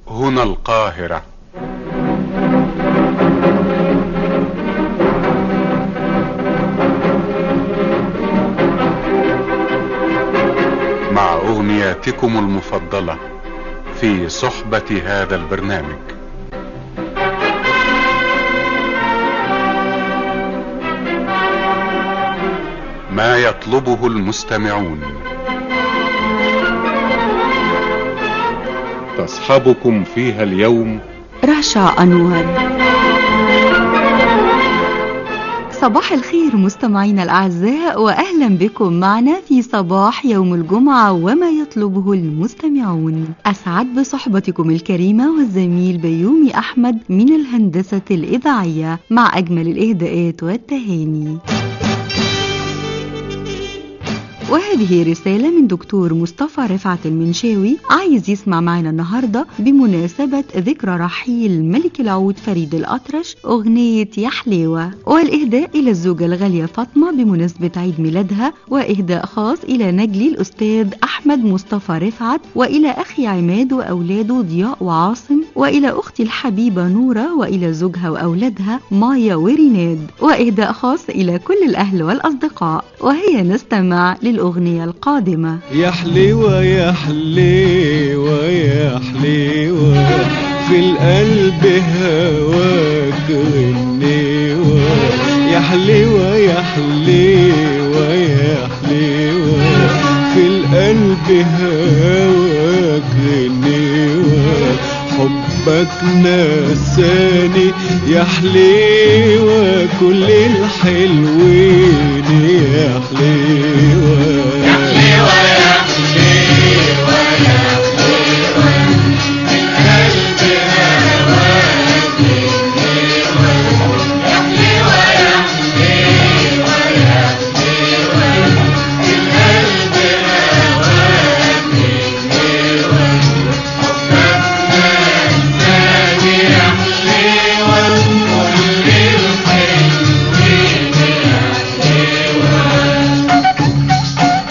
هنا القاهرة مع أغنياتكم المفضلة في صحبة هذا البرنامج ما يطلبه المستمعون تصحبكم فيها اليوم رشا أنور صباح الخير مستمعينا الأعزاء وأهلا بكم معنا في صباح يوم الجمعة وما يطلبه المستمعون أسعد بصحبتكم الكريمة والزميل بيومي أحمد من الهندسة الإذاعية مع أجمل الإهداءات والتهاني وهذه رسالة من دكتور مصطفى رفعت المنشاوي عايز يسمع معنا النهاردة بمناسبة ذكرى رحيل ملك العود فريد الأطرش أغنية يا حليوة والإهداء إلى الزوجة الغالية فاطمة بمناسبة عيد ميلادها وإهداء خاص إلى نجلي الأستاذ أحمد مصطفى رفعت وإلى أخي عماد وأولاده ضياء وعاصم وإلى أختي الحبيبة نورة وإلى زوجها وأولادها مايا وريناد وإهداء خاص إلى كل الأهل والأصدقاء وهي نستمع للأغنية القادمة يا حليوة يا حليوة يا حليوة في القلب هواك غنيوة يا حليوة يا حليوة يا حليوة في القلب هواك غنيوة حبك نساني يا حليوة كل الحلوين يا حليوة يا حليوة يا حليوة يا حليوة القلب هواك حليوة يا حليوة يا حليوة يا حليوة القلب هواك حليوة حبك نساني يا حليوة كل الحلوين يا حليوة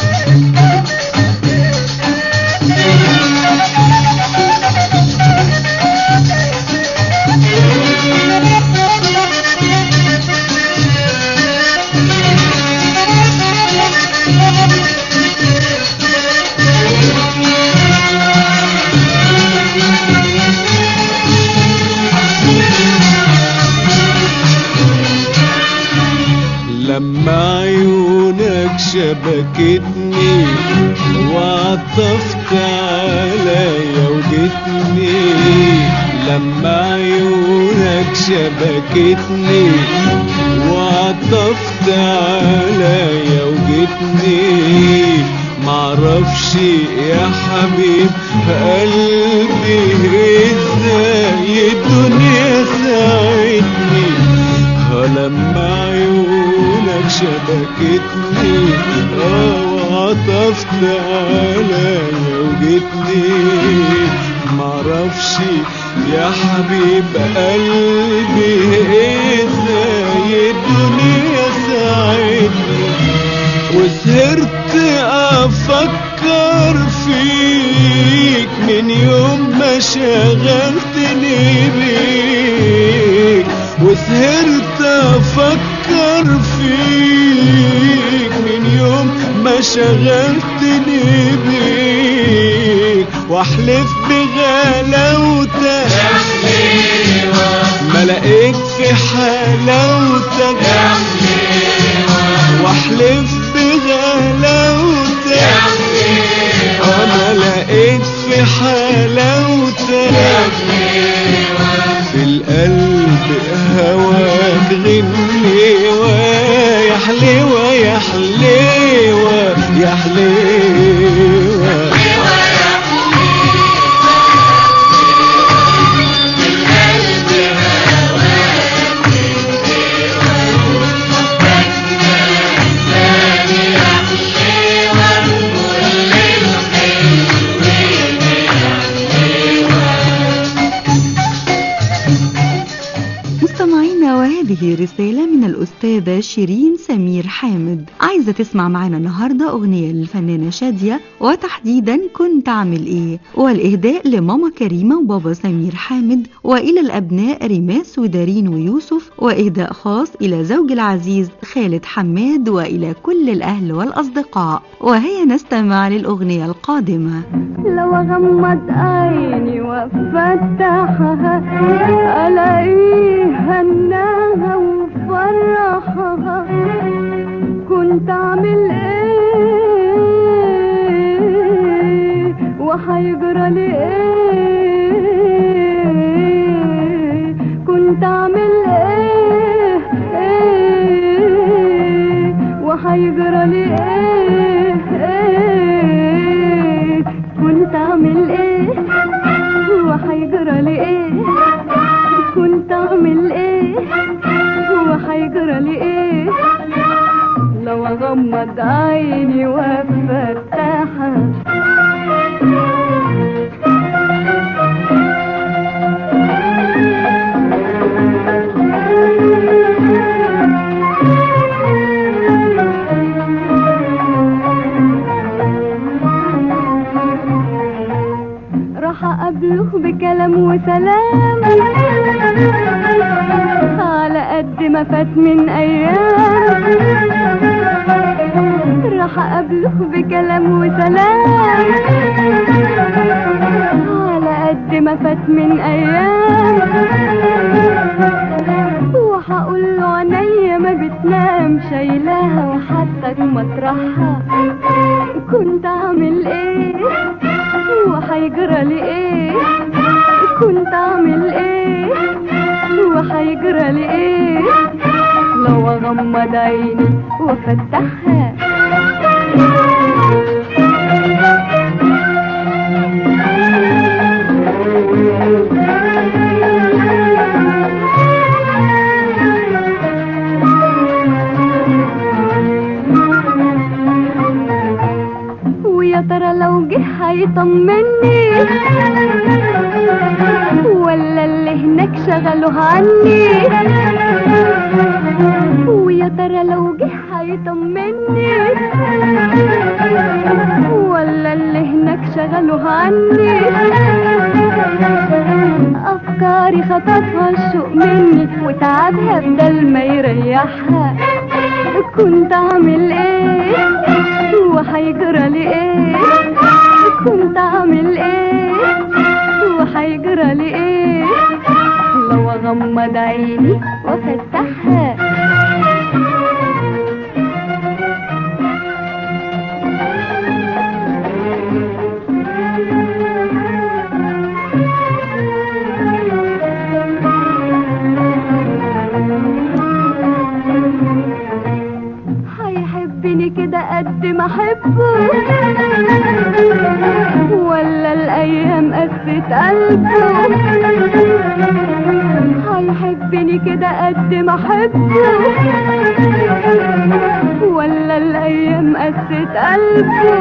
لما عيونك شبكتني وعطفت عليا وجتني لما عيونك شبكتني وعطفت عليا وجتني معرفش يا حبيب قلبي ازاي الدنيا ساعدني لما عيونك شبكتني اه وعطفت عليا وجتني معرفش يا حبيب قلبي ازاي الدنيا ساعدني وسهرت افكر فيك من يوم ما شغلتني بيك وسهرت افكر فيك من يوم ما شغلتني بيك واحلف بغلاوتك يا حليوة ما لقيت في حلاوتك يا حليوة واحلف بغلاوتك يا حليوة انا لقيت في حلاوتك في القلب هواك غنيوة يا حليوة يا حليوة يا حليوة مستمعينا وهذه وهذه رسالة من الأستاذة شيرين سمير حامد عايزة تسمع معنا النهاردة أغنية للفنانة شادية وتحديدا كنت أعمل إيه والإهداء لماما كريمة وبابا سمير حامد وإلى الأبناء ريماس ودارين ويوسف وإهداء خاص إلى زوج العزيز خالد حماد وإلى كل الأهل والأصدقاء وهيا نستمع للأغنية القادمة لو اغمض عيني وافتحها الاقيها هناها وفرحها كنت اعمل ايه وهيجرى لي ايه كنت اعمل ايه ايه وهيجرى لي ايه ايه كنت اعمل ايه وهيجرى لي ايه كنت اعمل ايه وهيجرى لي ايه لو اغمض عيني وافتحها راح اقابله بكلام وسلام على قد ما فات من ايام راح اقابله بكلام وسلام على قد ما فات من ايام وهقول له عينيا ما بتنام شايلاها وحطك مطرحها كنت اعمل ايه وهيجرى لي ايه كنت اعمل ايه وهيجرى لي ايه لو اغمض عيني وافتحها ويا ترى لو جه هيطمني ولا اللي هناك شغله عني ويا ترى لو جه هيطمني ولا اللي هناك شغله عني افكاري خطفها الشوق مني وتعبها بدل ما يريحها كنت اعمل ايه وهيجرى لي ايه كنت اعمل ايه وهيجرى لي ايه لو اغمض عيني وافتحها هيحبني كده قد ما احبه ولا الايام قست قلبه هيحبني كده قد ما احبه ولا الايام قست قلبه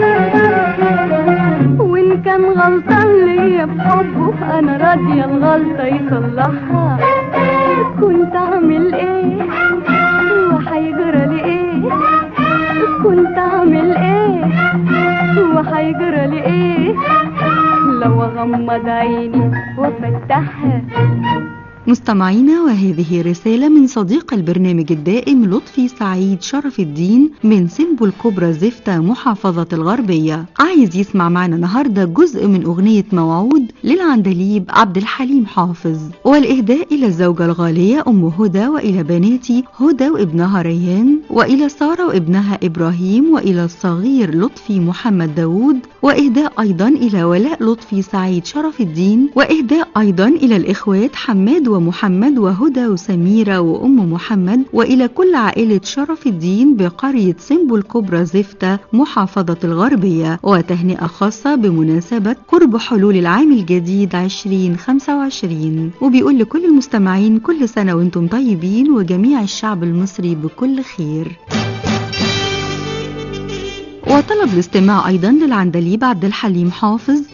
وان كان غلطان ليا في حبه انا راضيه الغلطه يصلحها كنت اعمل ايه وهيجرى لي ايه كنت اعمل ايه وهيجرى لي ايه لو اغمض عيني وافتحها مستمعينا وهذه رسالة من صديق البرنامج الدائم لطفي سعيد شرف الدين من سنبو الكبرى زفتة محافظة الغربية عايز يسمع معنا النهاردة جزء من أغنية موعود للعندليب عبد الحليم حافظ والإهداء إلى الزوجة الغالية أم هدى وإلى بناتي هدى وابنها ريان وإلى سارة وابنها إبراهيم وإلى الصغير لطفي محمد داوود وإهداء أيضا إلى ولاء لطفي سعيد شرف الدين وإهداء أيضا إلى الإخوات حماد ومحمد وهدى وسميرة وأم محمد وإلى كل عائلة شرف الدين بقرية سنبو الكبرى زفتة محافظة الغربية وتهنئة خاصة بمناسبة قرب حلول العام الجديد 2025 وبيقول لكل المستمعين كل سنة وانتم طيبين وجميع الشعب المصري بكل خير وطلب الاستماع أيضا للعندليب عبد الحليم حافظ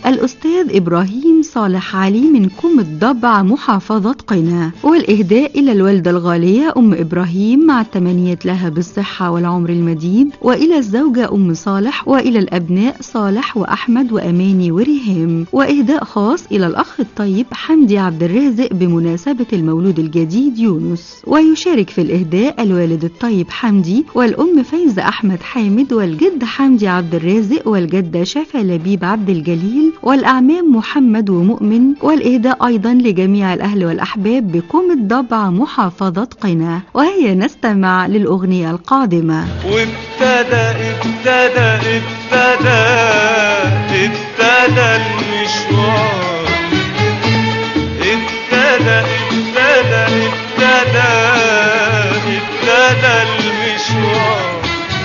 الأستاذ إبراهيم صالح علي من كوم الضبع محافظة قنا والإهداء إلى الوالدة الغالية أم إبراهيم مع التمنيات لها بالصحة والعمر المديد وإلى الزوجة أم صالح وإلى الأبناء صالح وأحمد وأماني وريهام وإهداء خاص إلى الأخ الطيب حمدي عبد الرازق بمناسبة المولود الجديد يونس ويشارك في الإهداء الوالد الطيب حمدي والأم فايزة أحمد حامد والجد حمدي عبد الرازق والجدة شافا لبيب عبد الجليل والأعمام محمد ومؤمن والإهداء أيضا لجميع الأهل والأحباب بكوم الضبع محافظة قنا وهي نستمع للأغنية القادمة وابتدى ابتدى ابتدى ابتدى المشوار ابتدى ابتدى ابتدى ابتدى المشوار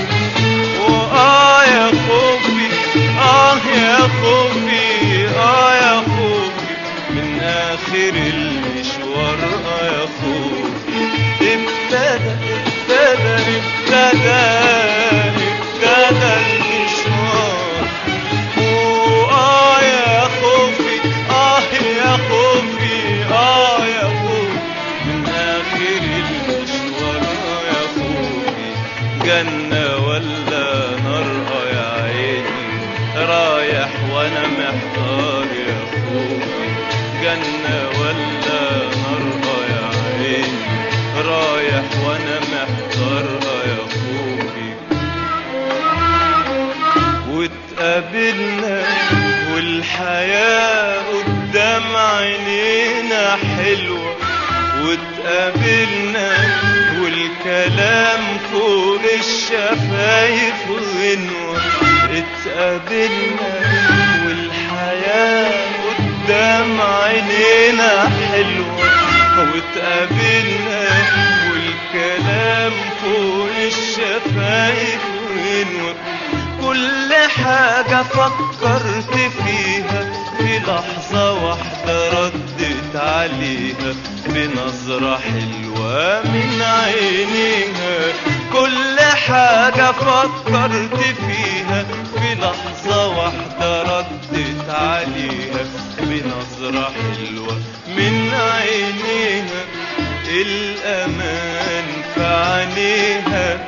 وآه يا خوفي آه يا خوفي آه يا خوفي من آخر المشوار آه يا خوفي ابتدى ابتدى ابتدى ابتدى المشوار وآه يا خوفي آه يا خوفي آه يا خوفي من آخر المشوار آه يا خوفي جنة ولا نار آه يا عيني رايح وأنا محتار يا خوفي جنة ولا نار آه يا عيني رايح وأنا محتار آه يا خوفي واتقابلنا والحياة قدام عينينا حلوة واتقابلنا والكلام فوق الشفايف غنوة اتقابلنا والحياة قدام عينينا حلوة واتقابلنا والكلام فوق الشفايف غنوة كل حاجة فكرت فيها في لحظة واحدة ردت عليها بنظرة حلوة من عينيها كل حاجة فكرت فيها في لحظة واحدة ردت عليها بنظرة حلوة من عينيها الأمان في عينيها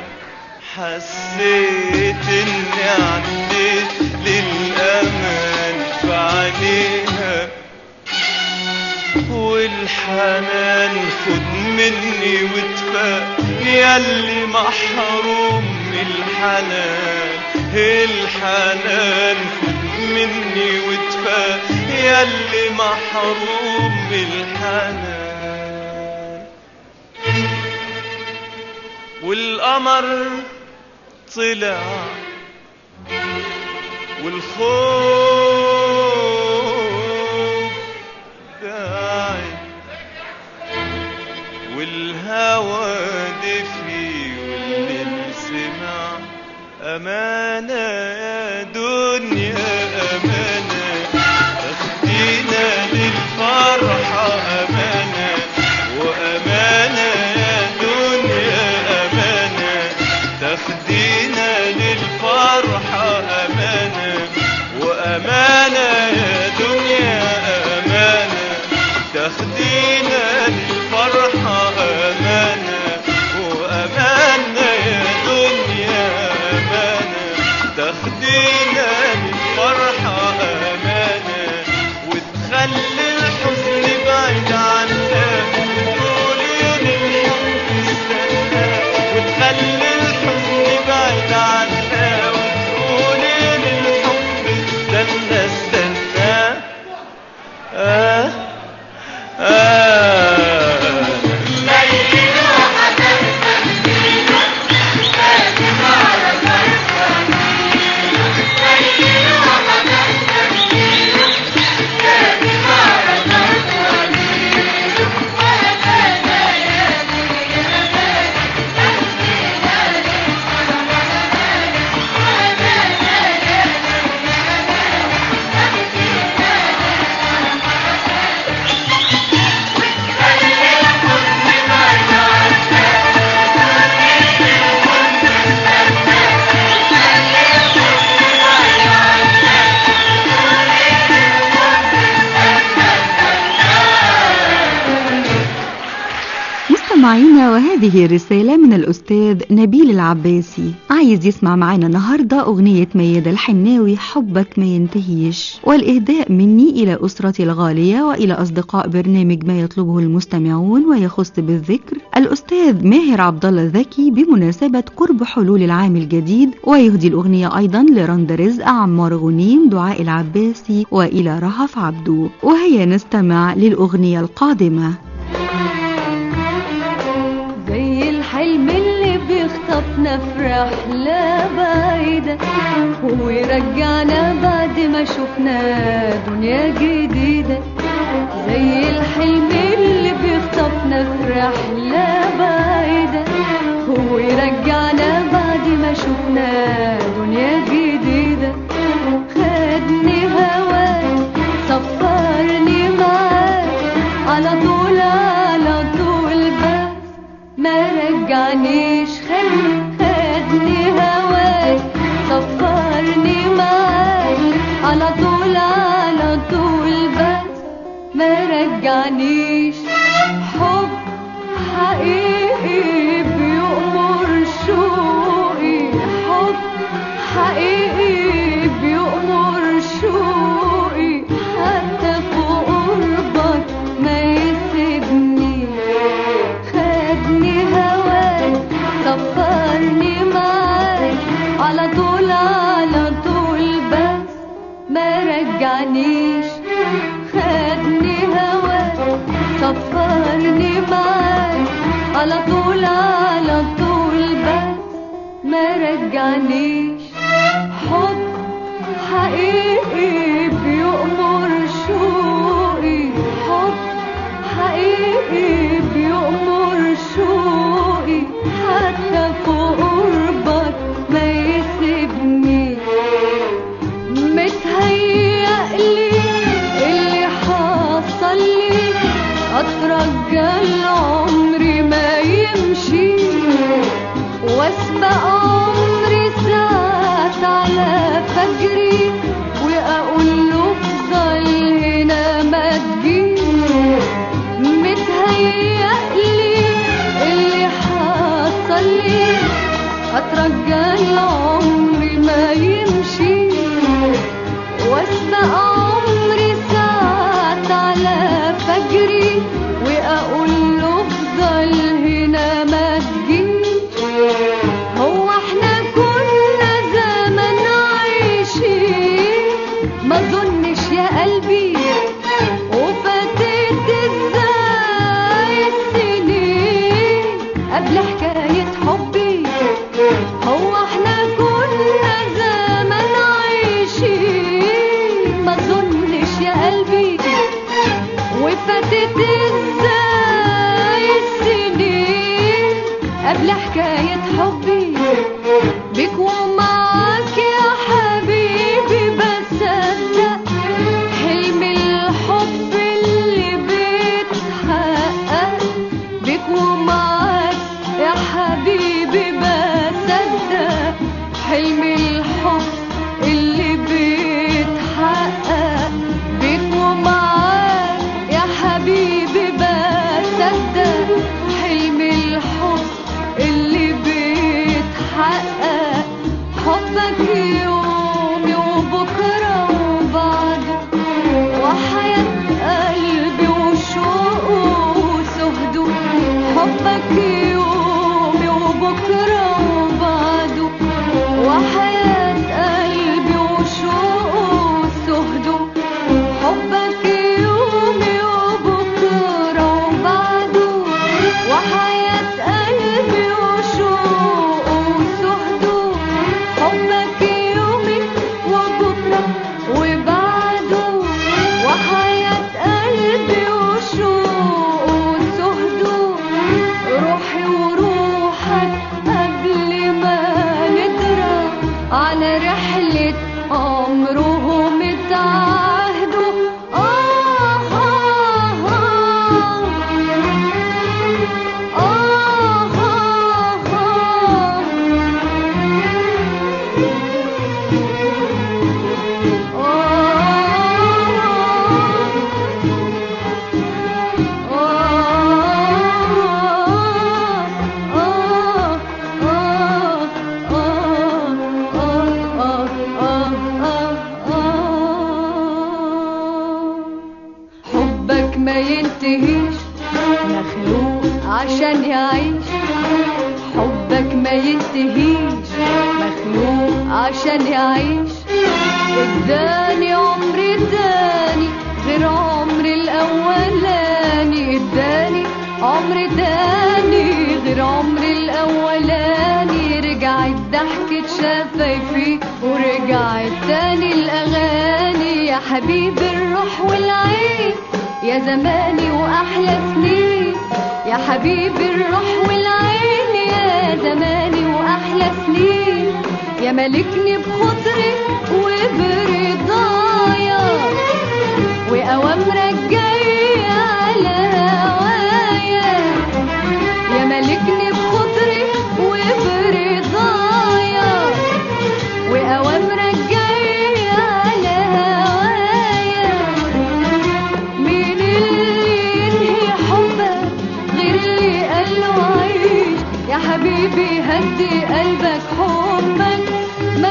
حسيت اني عديت للأمان في عينيها والحنان خد مني واتفاق ياللي محروم من الحنان الحنان خد مني واتفاق ياللي محروم من الحنان والقمر طلع والخوف بعد والهوى دفي والليل سمع أمانة يا دنيا أمانة تاخدينا للفرحة أمانة وأمانة يا دنيا أمانة تاخدينا للفرحة أمانة وأمانة مستمعينا وهذه رسالة من الأستاذ نبيل العباسي عايز يسمع معنا النهاردة أغنية ميادة الحناوي حبك ما ينتهيش والإهداء مني إلى أسرتي الغالية وإلى أصدقاء برنامج ما يطلبه المستمعون ويخص بالذكر الأستاذ ماهر عبد الله ذكي بمناسبة قرب حلول العام الجديد ويهدي الأغنية أيضا لرند رزق عمار غنيم دعاء العباسي وإلى رهف عبدو وهيا نستمع للأغنية القادمة زي الحلم اللي بيخطفنا في رحلة بعيدة ويرجعنا بعد ما شفنا دنيا جديدة زي الحلم اللي بيخطفنا في رحلة بعيدة ويرجعنا بعد ما شفنا دنيا جديدة خدني هواك سفرني معاك على طول على طول بس ما رجعنيش خلي خدني هواك سفرني معاك على طول على طول بس ما رجعنيش حب حقيقي بيأمر شوقي حب حقيقي بيأمر شوقي حتى في قربك ما يسيبني خدني هواك سفرني معاك على طول على طول بس ما رجعنيش خدني هواك سفرني معاك على طول على طول بس ما رجعنيش حب حقيقي بيأمر شوقي حب حقيقي بيأمر شوقي حتى في قربك ما يسيبني متهيألي اللي حصل لي أترجى العمر ما يمشي واسبق عمري ساعات على فجري وأقول له افضل هنا ما تجيش متهيألي اللي حصل لي أترجى العمر ما يمشي واسبق عمري ساعات على فجري وأقول له افضل هنا ما تجيش هو حبك ما ينتهيش مخلوق عشان يعيش حبك ما ينتهيش مخلوق عشان يعيش اداني عمر تاني غير عمر الاولاني اداني عمر تاني غير عمر الاولاني رجعت ضحكة شفايفي ورجعت تاني الاغاني يا حبيب الروح والعين يا زماني واحلى سنين يا حبيب الروح والعين يا زماني واحلى سنين يا ملكني بخطري وبرضايا واوامرك جايه على هوايا يا ملكني بخطري وبرضايا واوامرك جايه على هوايا مين اللي ينهي حبك غير اللي قاله عيش يا حبيبي هدي قلبك حبك ما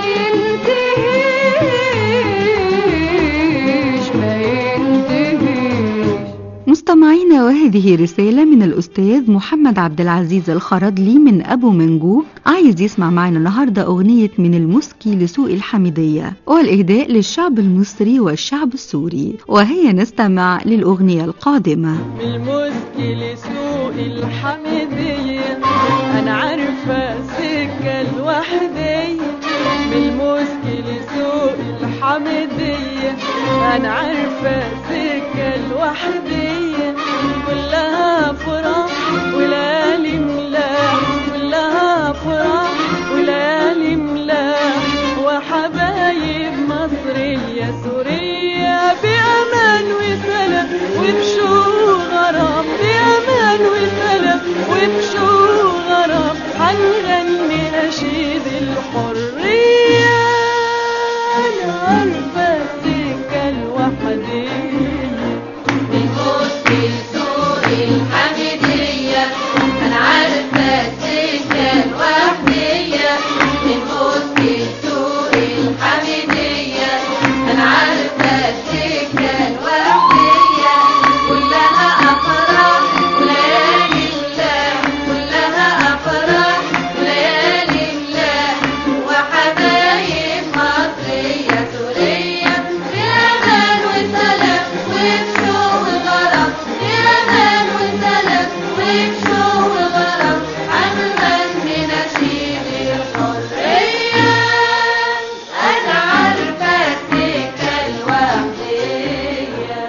ينتهيش ما ينتهيش مستمعينا وهذه رسالة من الأستاذ محمد عبد العزيز الخرضلي من أبو منجوب عايز يسمع معنا النهاردة أغنية من المسكي لسوء الحميدية والإهداء للشعب المصري والشعب السوري وهي نستمع للأغنية القادمة بالمسك لسوق الحمدية أنا عارفة سكة الوحدية بالمسك لسوق الحمدية أنا عارفة سكة الوحدية كلها فرح وليالي ملاح كلها فرح وليالي ملاح وحبايب مصرية سورية بأمان وسلام وبشو غرام بأمان وسلام وبشو غرام هنغني نشيد الحرية أنا عارفة السكة الوحدية بنبص لسوق الحمدية أنا عارفة السكة الوحدية بنبص لسوق الحمدية أنا عارفة السكة الوحدية كلها أفراح وليالي ملاح كلها أفراح وليالي ملاح وحبايب مصرية سورية بأمان وسلام وبشوق وغرام بأمان وسلام وبشوق وغرام هنغني نشيد الحرية أنا عارفة السكة الوحدية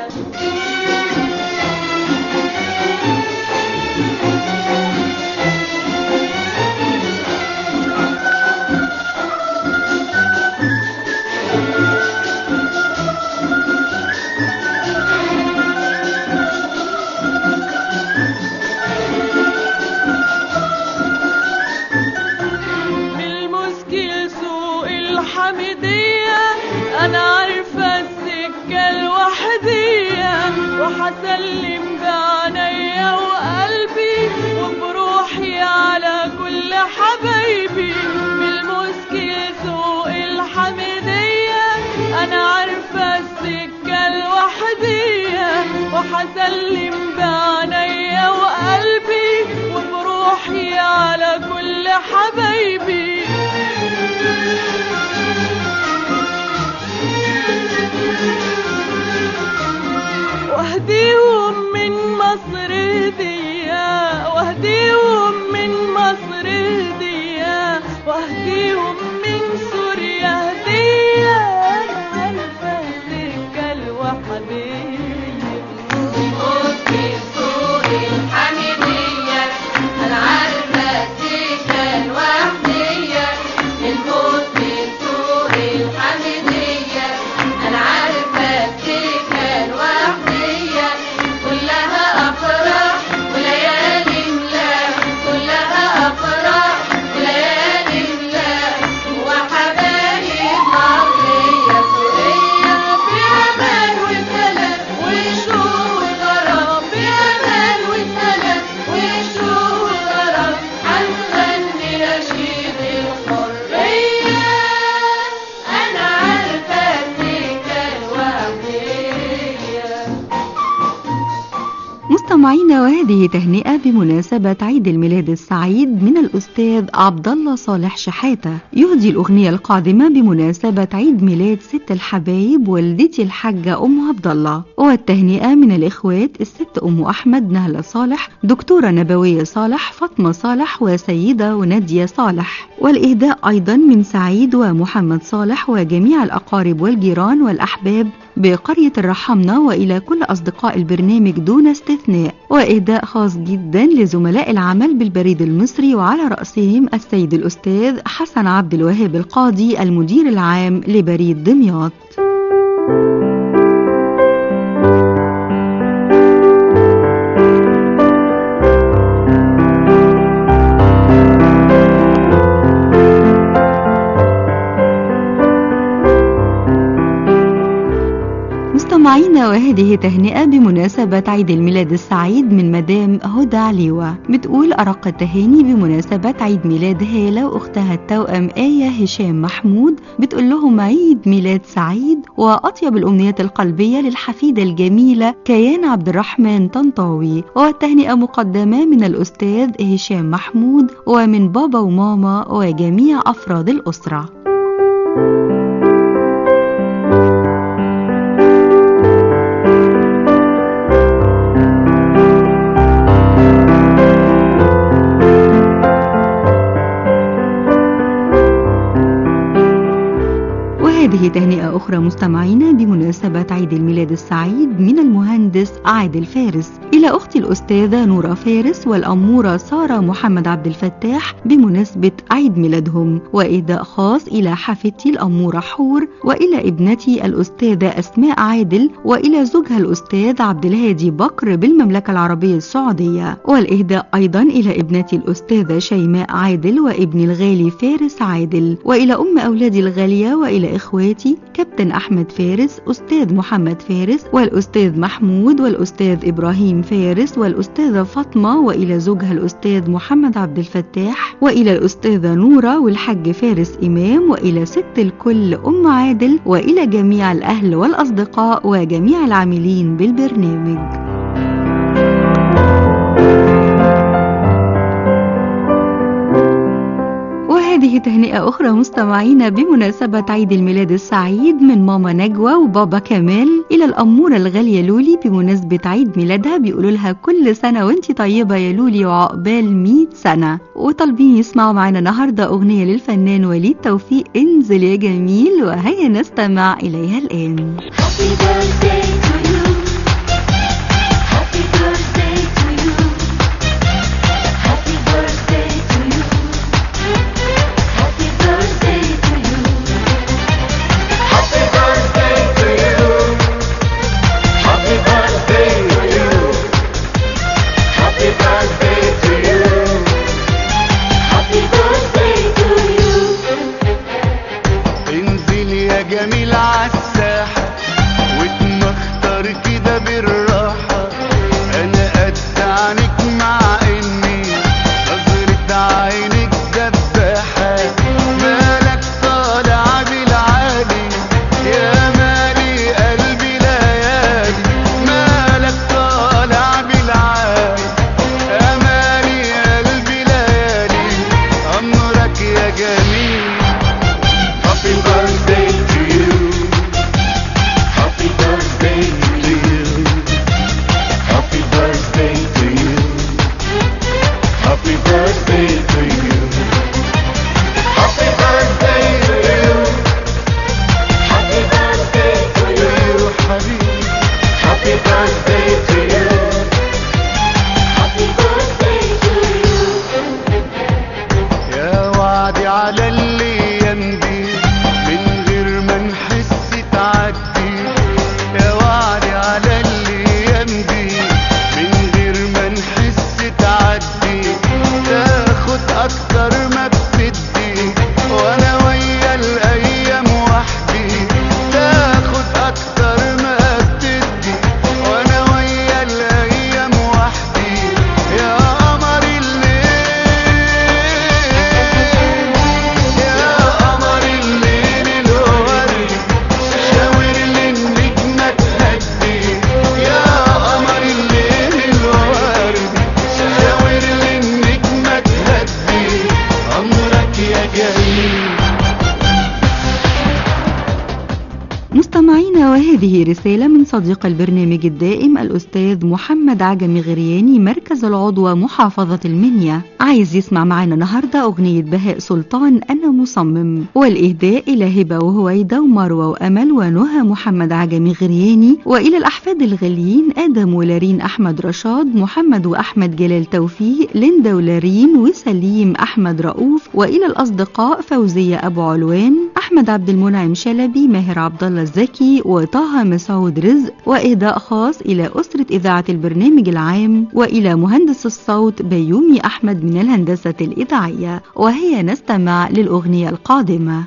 بالمسكي لسوق الحمدية أنا عارفة السكة الوحدية وحسلم بعينيا وقلبي وبروحي على كل حبايبي بالمسكي لسوق الحمدية أنا عارفة السكة الوحدية وحسلم بعينيا وقلبي وبروحي على كل حبايبي واهديهم من مصر هدية واهديهم من مصر هدية واهديهم من سوريا هدية أنا عارفة السكة الوحدية بنبص لسوق الحمدية أنا عارفة السكة الوحدية بنبص لسوق الحمدية أنا عارفة السكة الوحدية كلها أفراح وليالي ملاح كلها أفراح مستمعينا وهذه تهنئة بمناسبة عيد الميلاد السعيد من الأستاذ عبد الله صالح شحاتة يهدي الأغنية القادمة بمناسبة عيد ميلاد ست الحبايب والدتي الحاجة أم عبد الله والتهنئة من الإخوات الست أم أحمد نهلة صالح دكتورة نبوية صالح فاطمة صالح وسيدة ونادية صالح والإهداء أيضا من سعيد ومحمد صالح وجميع الأقارب والجيران والأحباب بقرية الرحمنة وإلى كل أصدقاء البرنامج دون استثناء وإهداء خاص جدا لزملاء العمل بالبريد المصري وعلى رأسهم السيد الأستاذ حسن عبد الوهاب القاضي المدير العام لبريد دمياط مستمعينا وهذه تهنئة بمناسبة عيد الميلاد السعيد من مدام هدى عليوة بتقول أرق التهاني بمناسبة عيد ميلاد هالة وأختها التوأم آية هشام محمود بتقول لهم عيد ميلاد سعيد وأطيب الأمنيات القلبية للحفيدة الجميلة كيان عبد الرحمن طنطاوي والتهنئة مقدمة من الأستاذ هشام محمود ومن بابا وماما وجميع أفراد الأسرة وهذه تهنئة أخرى مستمعينا بمناسبة عيد الميلاد السعيد من المهندس عادل فارس إلى أختي الأستاذة نورة فارس والأمورة سارة محمد عبد الفتاح بمناسبة عيد ميلادهم وإهداء خاص إلى حفيدتي الأمورة حور وإلى ابنتي الأستاذة أسماء عادل وإلى زوجها الأستاذ عبد الهادي بكر بالمملكة العربية السعودية والإهداء أيضا إلى ابنتي الأستاذة شيماء عادل وابني الغالي فارس عادل وإلى أم أولادي الغالية وإلى إخواتي كابتن أحمد فارس أستاذ محمد فارس والأستاذ محمود والأستاذ إبراهيم فارس والأستاذة فاطمة وإلى زوجها الأستاذ محمد عبد الفتاح وإلى الأستاذة نورة والحج فارس إمام وإلى ست الكل أم عادل وإلى جميع الأهل والأصدقاء وجميع العاملين بالبرنامج وهذه تهنئة أخرى مستمعينا بمناسبة عيد الميلاد السعيد من ماما نجوى وبابا كمال إلى الأمورة الغالية لولي بمناسبة عيد ميلادها بيقولوا لها كل سنة وانت طيبة يا لولي وعقبال 100 سنة وطالبين يسمعوا معنا النهاردة أغنية للفنان وليد توفيق انزل يا جميل وهيا نستمع إليها الآن Happy birthday to you. Happy birthday to you. Happy birthday to you. Happy birthday to you. Happy birthday to you. Happy birthday to you. Happy birthday to you. Happy birthday to you. انزل يا جميل عالساحة واتمختر كده بالراحة انا قد عنك مع اني نظرة عينك دباحة مالك طالع بالعالي يا مالي قلبي ليالي مالك طالع بالعالي يا مالي قلبي ليالي امرك يا جميل Happy birthday to you. Happy birthday to you. Happy birthday to you. Happy birthday to you. Happy birthday to you. Happy birthday to you, حبيبي. Happy birthday to you. Happy birthday to you. يا وعدي على الايام دي من غير ما نحس تعدي يا وعدي على الايام دي من غير ما نحس تعدي تاخد اكتر ما بتدي وانا ويا الايام وحدي تاخد اكتر ما بتدي وانا ويا وهذه رسالة من صديق البرنامج الدائم الأستاذ محمد عجمي غرياني مركز العضوة محافظة المنيا عايز يسمع معنا النهاردة أغنية بهاء سلطان أنا مصمم والإهداء إلى هبة وهويدة ومروة وأمل ونهى محمد عجمي غرياني وإلى الأحفاد الغاليين آدم ولارين أحمد رشاد محمد وأحمد جلال توفيق ليندا ولارين وسليم أحمد رؤوف وإلى الأصدقاء فوزية أبو علوان أحمد عبد المنعم شلبي ماهر عبد الله الزكي وطه مسعود رزق وإهداء خاص إلى أسرة إذاعة البرنامج العام وإلى مهندس الصوت بيومي أحمد من الهندسة الإذاعية وهي نستمع للأغنية القادمة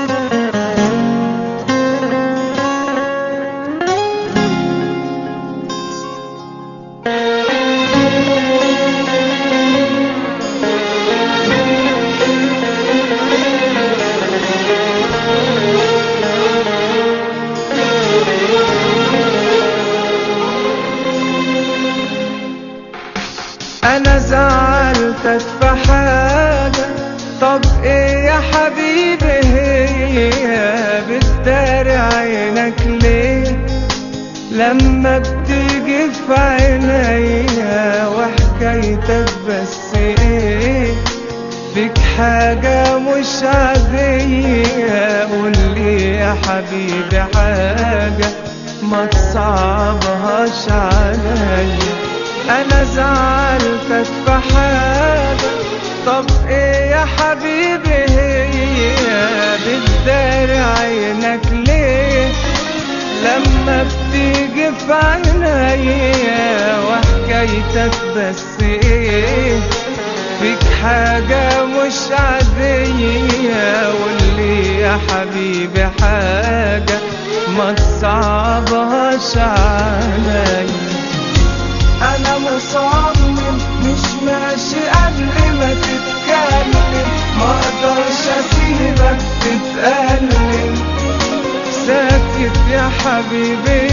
انا زعلتك في حاجة طب ايه يا حبيبي هي بتداري عينك ليه لما بتيجي في عينيا وحكايتك بس ايه فيك حاجة مش عادية قولي يا حبيبي حاجة ما تصعبهاش عليا انا زعلتك في حاجة طب ايه يا حبيبي هي بتداري عينك ليه لما بتيجي في عينيا وحكايتك بس ايه فيك حاجة مش عادية قولي يا حبيبي حاجة ما تصعبهاش عليا انا مصمم مش ماشي قبل ما تتكلم ما اقدرش اسيبك تتألم ساكت يا حبيبي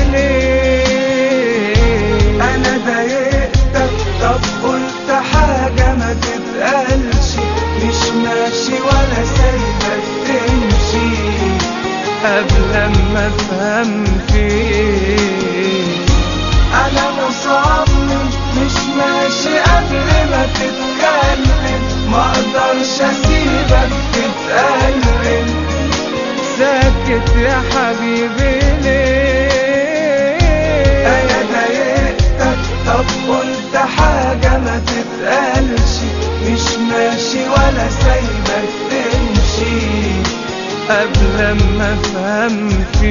ليه انا ضايقتك طب قلت حاجة ما تتقالش مش ماشي ولا سايبك تمشي قبل ما افهم فيك انا مصمم مش ماشي قبل ما تتكلم ما اقدرش اسيبك تتألم ساكت يا حبيبي ليه انا ضايقتك طب قلت حاجة ما تتقالش مش ماشي ولا سايبك تمشي قبل ما افهم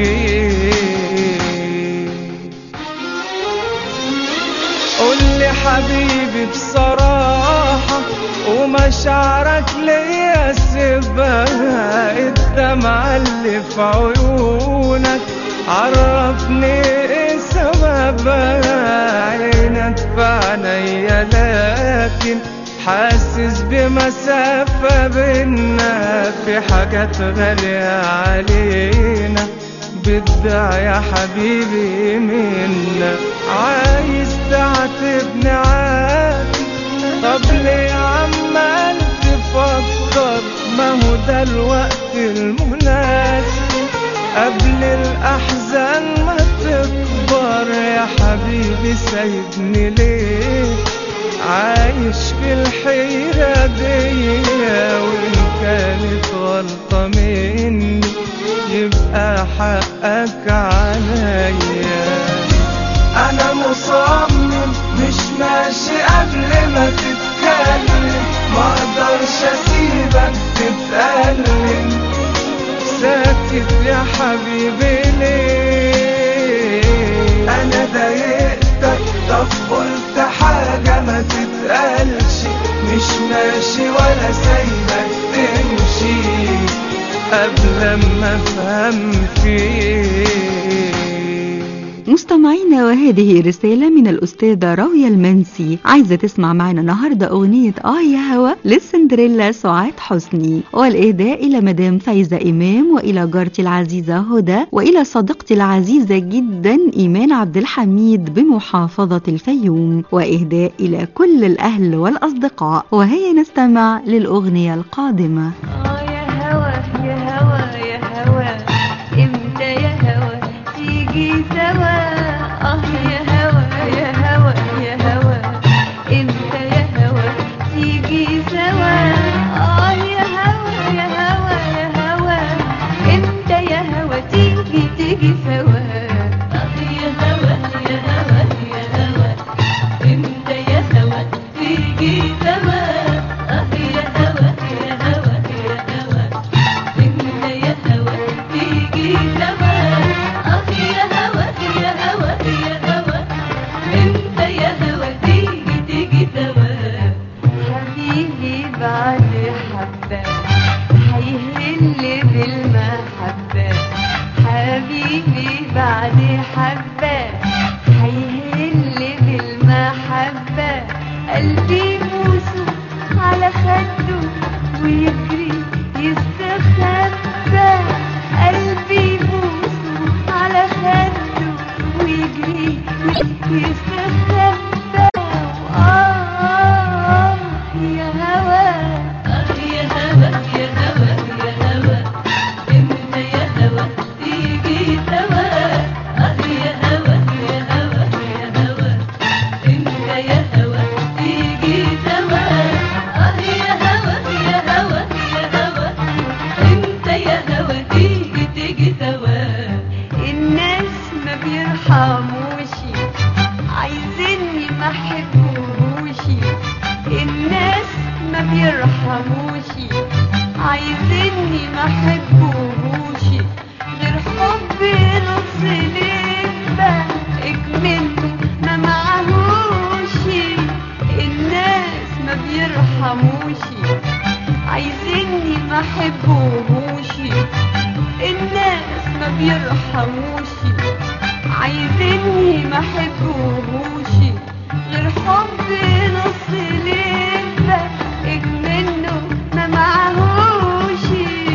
فيك قولي حبيبي بصراحة ومشاعرك ليا سيبها الدمعة اللي في عيونك عرفني ايه سببها عينك في عينيا لكن حاسس بمسافة بينا في حاجات غالية علينا بدع يا حبيبي منا عايز تعاتبني عادي طب ليه عمال تفكر ما هو ده الوقت المناسب قبل الأحزان ما تكبر يا حبيبي سايبني ليه عايش في الحيرة دي وإن كانت غلطة مني يبقى حقك عليا أنا مصمم مش ماشي قبل ما تتكلم ما أقدرش أسيبك تتألم ساكت يا حبيبي ليه أنا ضايقتك طب قلت حاجة ما تتقالش مش ماشي ولا سايبك تمشي قبل ما افهم فيك مستمعينا وهذه رسالة من الأستاذة راوية المنسي عايزة تسمع معنا النهاردة أغنية آه يا هوا للسندريلا سعاد حسني والإهداء إلى مدام فايزة إمام وإلى جارتي العزيزة هدى وإلى صديقتي العزيزة جدا إيمان عبد الحميد بمحافظة الفيوم وإهداء إلى كل الأهل والأصدقاء وهي نستمع للأغنية القادمة آه يا هوا يا هوا يا هوا امتى يا هوا تيجي سوا حبيبي بعد حبة هيهل بالمحبة حبيبي بعد حبة هيهل بالمحبة قلبي بوسه على خده ويجري يستخبى قلبي بوسه على خده ويجري يستخبى آه يا هوا آه يا هوا يا هوا يا هوا امتى يا هوا تيجي سوا آه يا هوا يا هوا يا هوا امتى يا هوا تيجي سوا آه يا هوا يا هوا يا هوا امتى يا هوا تيجي تيجي سوا الناس ما بيرحموش عايزيني ما احبوش الناس ما بيرحموش عايزيني ما احبوش غير حب نص لبة اكمله ما معهوش الناس ما بيرحموش عايزيني ما احبوش الناس ما بيرحموش عايزيني ما احبوش غير حب نص لبة اجمنه ما معهوش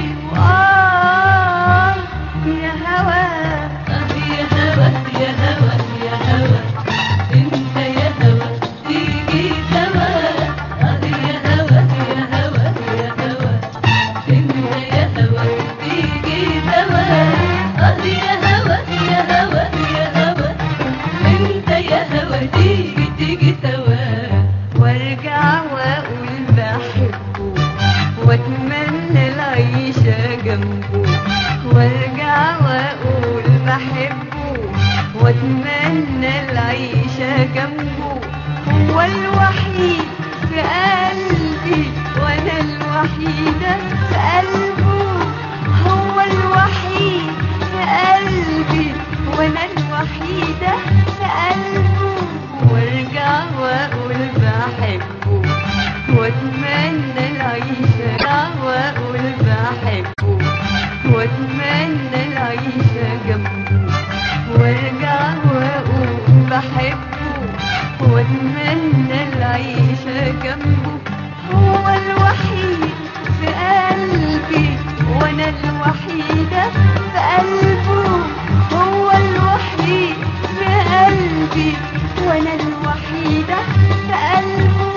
وآه يا هوا آه يا هوا يا هوا يا هوا امتى يا هوا تيجي سوا آه يا هوا يا هوا يا هوا امتى يا هوا تيجي سوا آه يا هوا يا هوا يا هوا امتى يا هوا تيجي تيجي سوا وارجع واقول بحبه واتمنى العيشة جنبه وارجع واقول بحبه واتمنى العيشة جنبه هو الوحيد في قلبي وانا الوحيدة في قلبه هو الوحيد في قلبي وانا الوحيدة في قلبه وارجع واقول بحبه واتمنى العيشة واقول بحبه واتمنى العيشة جنبه وارجع واقول بحبه واتمنى العيشة جنبه هو الوحيد في قلبي وانا الوحيدة في قلبه هو الوحيد في قلبي وانا الوحيدة في قلبه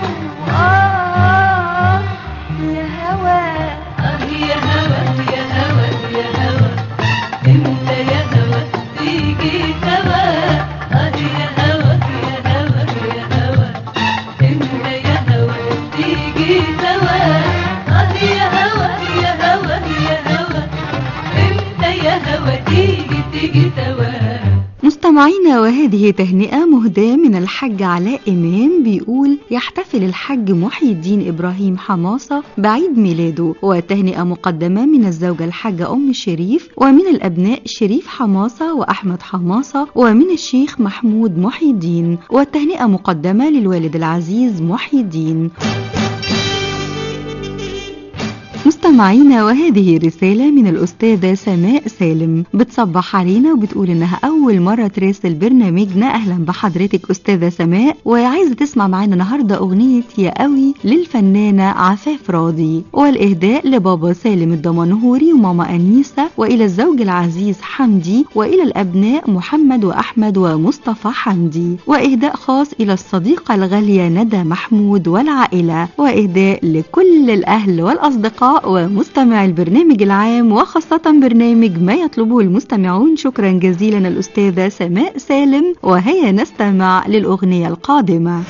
آه يا هوا آه يا هوا يا هوا يا هوا امتى يا هوا تيجي سوا آه يا هوا يا هوا يا هوا امتى يا هوا تيجي سوا آه يا هوا يا هوا يا هوا امتى يا هوا تيجي تيجي سوا مستمعينا وهذه تهنئة مهداة من الحج علاء إمام بيقول يحتفل الحج محي الدين إبراهيم حماصة بعيد ميلاده وتهنئة مقدمة من الزوجة الحاجة أم الشريف ومن الأبناء شريف حماصة وأحمد حماصة ومن الشيخ محمود محي الدين والتهنئة مقدمة للوالد العزيز محي الدين مستمعينا وهذه رسالة من الأستاذة سماء سالم بتصبح علينا وبتقول إنها أول مرة تراسل برنامجنا أهلا بحضرتك أستاذة سماء وعايزة تسمع معانا النهاردة أغنية يا قوي للفنانة عفاف راضي والإهداء لبابا سالم الدمنهوري وماما أنيسة وإلى الزوج العزيز حمدي وإلى الأبناء محمد وأحمد ومصطفى حمدي وإهداء خاص إلى الصديقة الغالية ندى محمود والعائلة وإهداء لكل الأهل والأصدقاء ومستمعي البرنامج العام وخاصة برنامج ما يطلبه المستمعون شكرا جزيلا الأستاذة سماء سالم وهيا نستمع للأغنية القادمة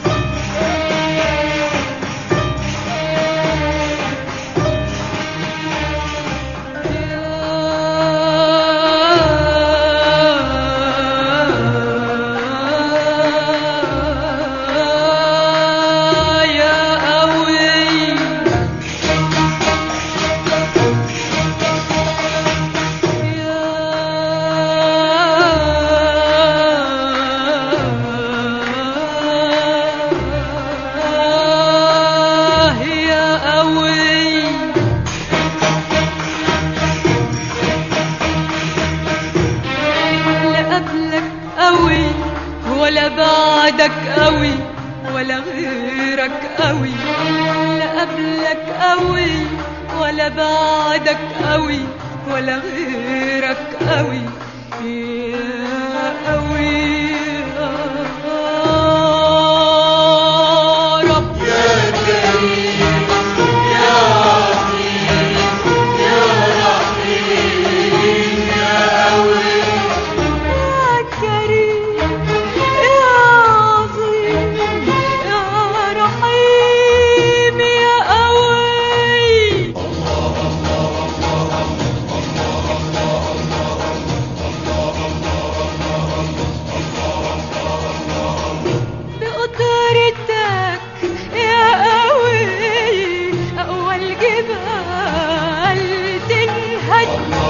يا قوي يا ولا غيرك قوي لا قبلك قوي ولا بعدك قوي ولا غيرك قوي يا قوي يا رب يا كريم يا عظيم يا رحيم يا قوي بقدرتك يا قوي أقوى الجبال تنهد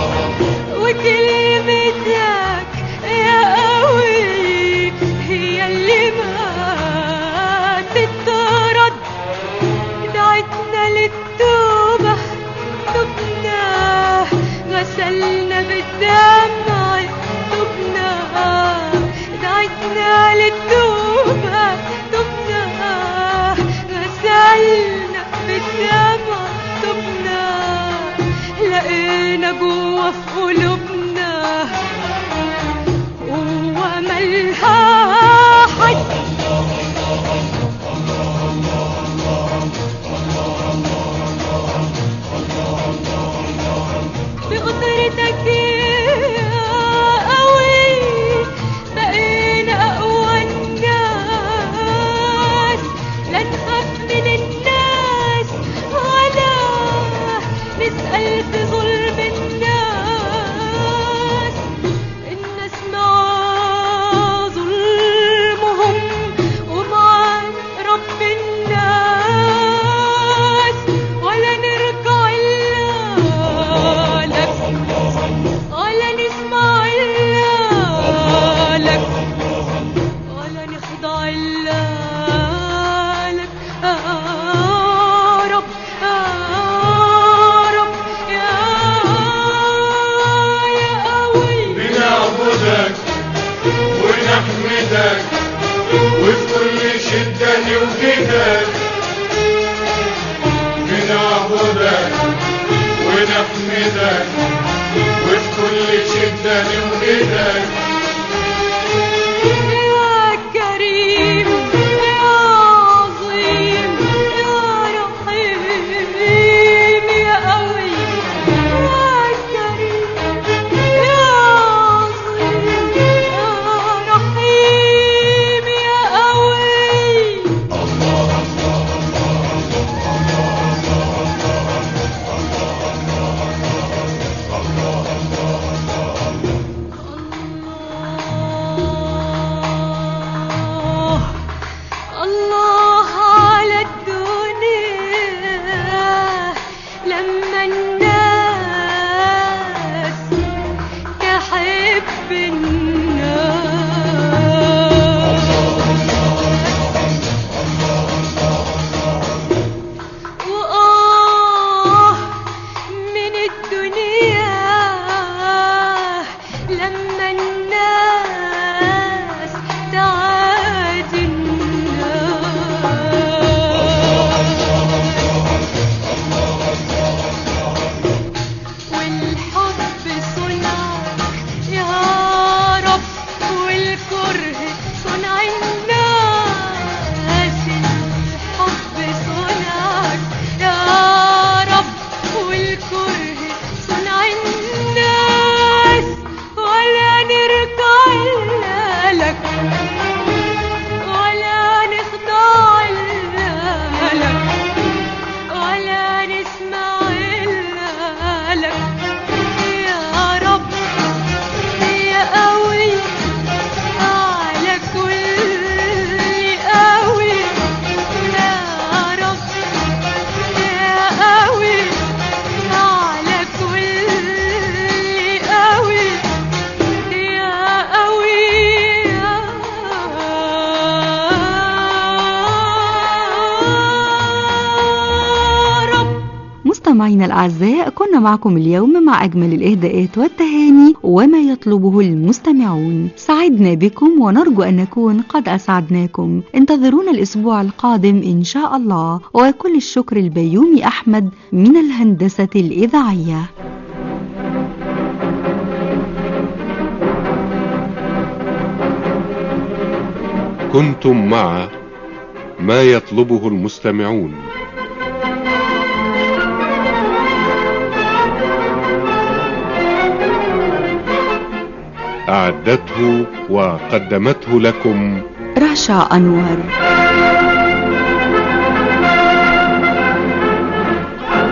وكلمتك يا قوي هي اللي ما تترد دعتنا للتوبة تبنا غسلنا بالدمع تبنا دعتنا للتوبة تبنا غسلنا بالدمع تبنا لقينا جوا في قلوبنا قوة ملها حد بقدرتك يا قوي بقينا أقوى الناس لا نخاف من الناس ولا نسأل في ظلم الناس الناس مع ظلمهم ومع رب الناس ولا نركع إلا لك ولا نسمع إلا لك ولا نخضع إلا لك يا رب يا رب يا يا قوي بنعبدك ونحمدك وفي كل شدة نوجدك بنعبدك ونحمدك وفي كل شدة نوجدك يا كريم يا عظيم يا رحيم يا قوي يا كريم يا عظيم يا رحيم يا قوي الله مستمعينا الأعزاء كنا معكم اليوم مع أجمل الإهداءات والتهاني وما يطلبه المستمعون سعدنا بكم ونرجو أن نكون قد أسعدناكم انتظرونا الأسبوع القادم إن شاء الله وكل الشكر البيومي أحمد من الهندسة الإذاعية كنتم مع ما يطلبه المستمعون أعدته وقدمته لكم رشا أنور